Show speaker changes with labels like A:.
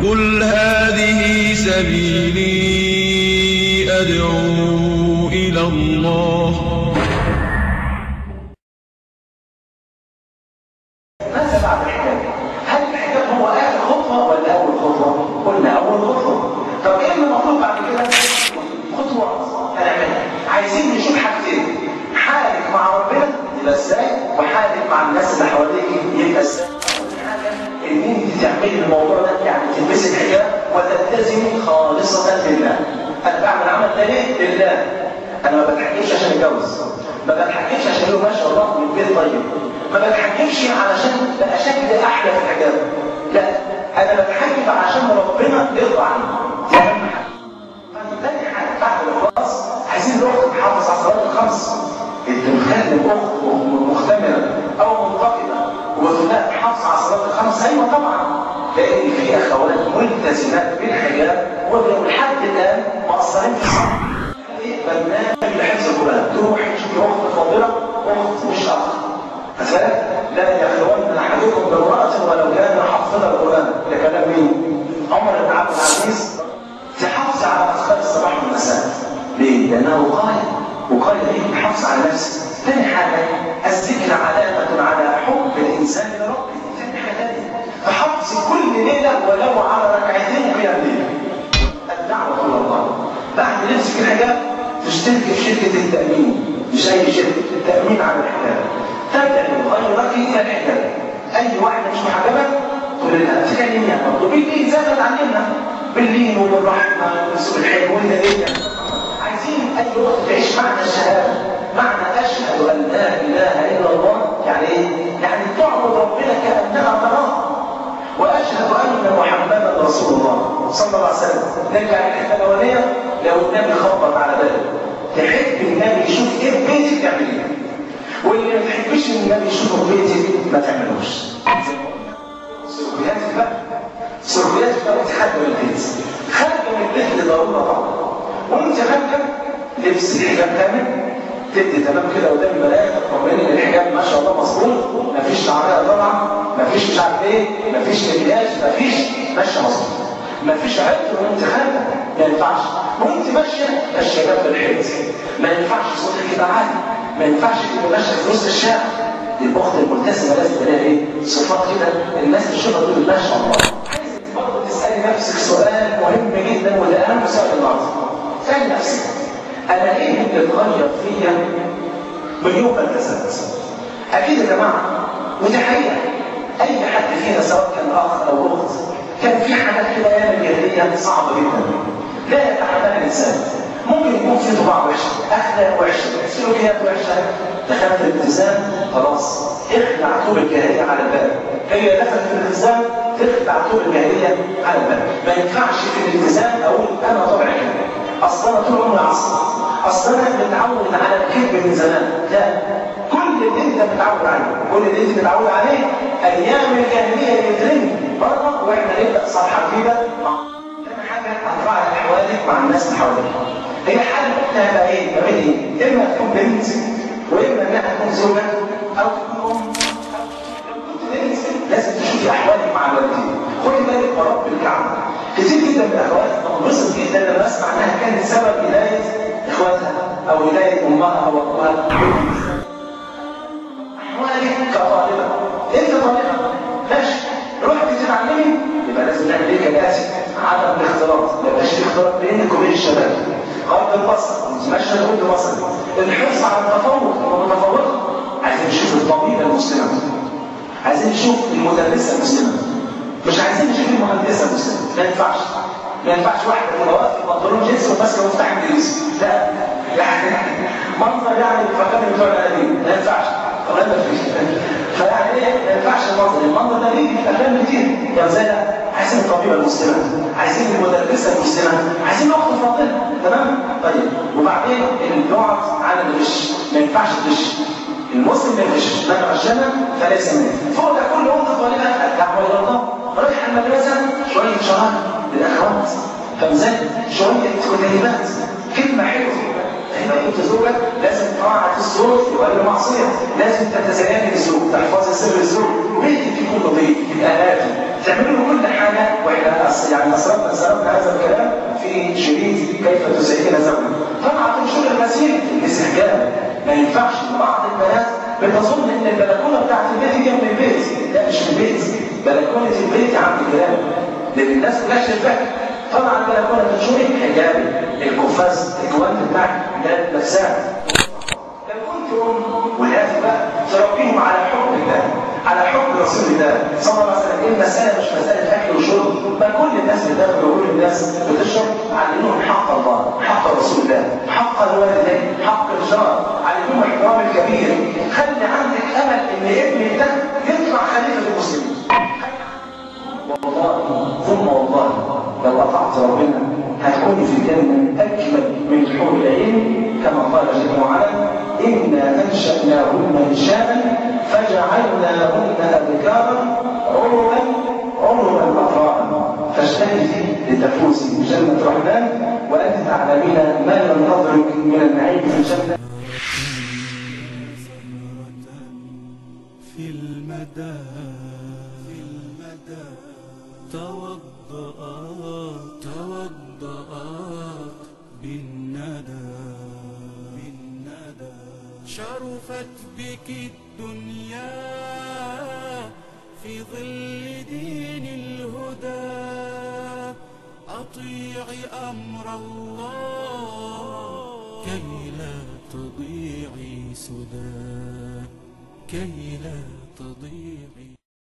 A: قل هذه سبيلي أدعو إلى الله
B: ماذا بعد الحجاب؟ هل الحجاب هو آخر خطوة ولا أول خطوة؟ قلنا أول خطوة. طب إيه اللي المفروض بعد كده؟ خطوة هنعملها. عايزين نشوف حاجتين. حالك مع ربنا يبقى إزاي؟ وحالك مع الناس اللي حواليك يبقى إزاي؟ أول حاجة إن أنت تعملي الموضوع ده يعني تلبسي الحجاب وتلتزمي خالصة لله. أنا بعمل عمل ده ليه؟ لله. أنا ما بتحكمش عشان أتجوز. ما بتحكمش عشان يقول ما شاء الله من بيت طيب. ما بتحكمش علشان بقى شكل احلى في الحجاب لا انا بتحكم عشان ربنا يرضى عني دي اهم حاجه طيب تاني حاجه بعد الاخلاص عايزين الاخت تحافظ على الصلاه الخمس انت مخلي اخت مختمره او منتقده وتقول لها تحافظ على الصلاه الخمس ايوه طبعا لان في اخوات ملتزمات بالحجاب ولحد الان مقصرين في الصلاه برنامج لحفظ القران تروح تشوف اخت فاضله اخت مش اخ مثلا لا يخلون احدكم بامراه ولو كان حافظ القران ده كلام مين؟ عمر بن عبد العزيز تحافظ على اذكار الصباح والمساء ليه؟ لانه وقايه وقايه ايه؟ تحافظ على نفسك ثاني حاجه الذكر علامه على حب الانسان لربه ثاني حاجه ثانيه فحفظ كل ليله ولو على ركعتين من الليل الدعوه الى الله بعد نفسك الحجاب تشترك في شركه التامين مش اي شركه التامين على الحجاب تبدأ غيرك إلى الحجاب أي واحدة مش محجبة تقول لها تكلميها برضه باللين زي ما اتعلمنا باللين وبالرحمة والسوء الحلو والهدية عايزين أي وقت تعيش معنى الشهادة معنى أشهد أن لا إله إلا الله يعني إيه؟ يعني تعبد ربنا كأنها تراه وأشهد أن محمدا رسول الله صلى الله عليه وسلم نرجع للحته الأولانية لو النبي خبط على بالك تحب النبي يشوف إيه في بيتك تعمليه واللي ما تحبش ان النبي يشوفه في بيتك ما تعملوش سلوكياتك بقى سلوكياتك بقى تحدى من البيت خارجه من البيت لضروره طبعا وانت خارجه لبس الحجاب كامل تدي تمام كده قدام الملايكه تطمني ان الحجاب ما شاء الله مظبوط مفيش شعريه طالعه مفيش مش عارف ايه مفيش مكياج مفيش ماشيه مظبوط مفيش عطر وانت خارجه ما ينفعش وانت ماشيه ماشيه جنب الحيط ما ينفعش صوتك يبقى عالي ما ينفعش تبقى ماشيه في وسط الشارع الاخت الملتزمه لازم تلاقي ايه صفات كده الناس تشوفها تقول ما شاء الله عايزك برضه تسالي نفسك سؤال مهم جدا وده اهم سؤال النهارده سالي نفسك انا ايه اللي اتغير فيا من يوم ما التزمت اكيد يا جماعه ودي حقيقه اي حد فينا سواء كان اخ او اخت كان في حاجات كده ايام الجاهليه صعبه جدا لا يتحملها الانسان ممكن يكون في طباع وحشه اخلاق وحشه سلوكيات وحشه دخلت الالتزام خلاص اخلع طوب الجاهليه على الباب هي دخلت في الالتزام تخلع طوب الجاهليه على الباب ما ينفعش في الالتزام اقول انا طبعي كده اصل انا طول عمري عصبي اصل انا متعود على الكذب من زمان لا كل اللي انت متعود عليه كل اللي انت متعود عليه ايام الجاهليه يترمي بره واحنا نبدا صفحه جديده تاني حاجه هتراعي احوالك مع الناس اللي حواليك هي حال اختها بقى ايه؟ ما بين ايه؟ اما تكون بنت واما انها تكون زوجه او تكون ام لو كنت بنت لازم تشوفي احوالك مع الوالدين خدي بالك ورب الكعبه كتير جدا من اخواتنا بنبسط جدا لما اسمع انها كانت سبب هدايه اخواتها او هدايه امها او ابوها احوالك كطالبه انت طالبه ماشي رحت تتعلمي يبقى لازم تعمل ايه كجاسم عدم الاختلاط ما يبقاش في اختلاط بينك وبين الشباب غض البصر مشهد غض بصر الحرص على التفوق والمتفوقه عايزين نشوف الطبيبه المسلمه عايزين نشوف المدرسه المسلمه مش عايزين نشوف المهندسه المسلمه ما ينفعش ما ينفعش واحده تبقى واقفه بنطلون جينز وماسكه مفتاح انجليزي لا يعني منظر يعني فكان بتوع القديم ما ينفعش الله ما فيش فيعني ايه ما ينفعش المنظر المنظر ده بيجي في افلام كتير يا زي عايزين الطبيبه المسلمه عايزين المدرسه المسلمه عايزين اخت فاضله تمام طيب وبعدين البعد عن الغش ما ينفعش الغش المسلم ما يغش من غشنا فليس منه فوق ده كل وقت طالبه الدعوه الى الله رايح المدرسه شويه شهر للاخوات فمزاج شويه كتيبات كلمه حلوه اذا كنت زوجك لازم طاعة الزوج يبقى معصية لازم تتزيني بالزوج تحفظي سر الزوج بيتك يكون لطيف يبقى هادي تعملوا له كل حاجة وإلى أس- يعني أسرقنا سرقنا هذا الكلام في شريط كيف تسعدين زوجك طبعا تنشر المسيح الاستحجام ما ينفعش بعض البنات بتظن ان البلكونه بتاعت البيت دي جنب البيت لا مش في البيت بلكونه البيت عند الكلام لان الناس كلها شايفاك طبعا البلكونه تنشري حجابي القفاز الجوانت بتاعك ده نفسها لو كنت ام ولادي بقى تربيهم على حب الله على حب رسول الله صلى الله عليه وسلم المساله مش مساله اكل وشرب ما كل الناس بتاكل وكل الناس بتشرب علموهم حق الله حق رسول الله حق الوالدين حق الجار علموهم احترام الكبير خلي عندك امل ان ابنك ده يطلع خليفه المسلمين والله ثم والله لو اطعت ربنا هتكون في الجنه اجمل من حور العين كما قال جل وعلا انا انشاناهن انشاء فجعلناهن ابكارا عربا عربا اطراء فاجتهدي لتفوزي بجنه الرحمن وانت تعلمين ما لم نضرك من النعيم في الجنه
C: في المدى في المدى توضأ توضأ بالندى بالندى شرفت بك الدنيا في ظل دين الهدى أطيعي أمر الله كي لا تضيعي سدى كي لا تضيعي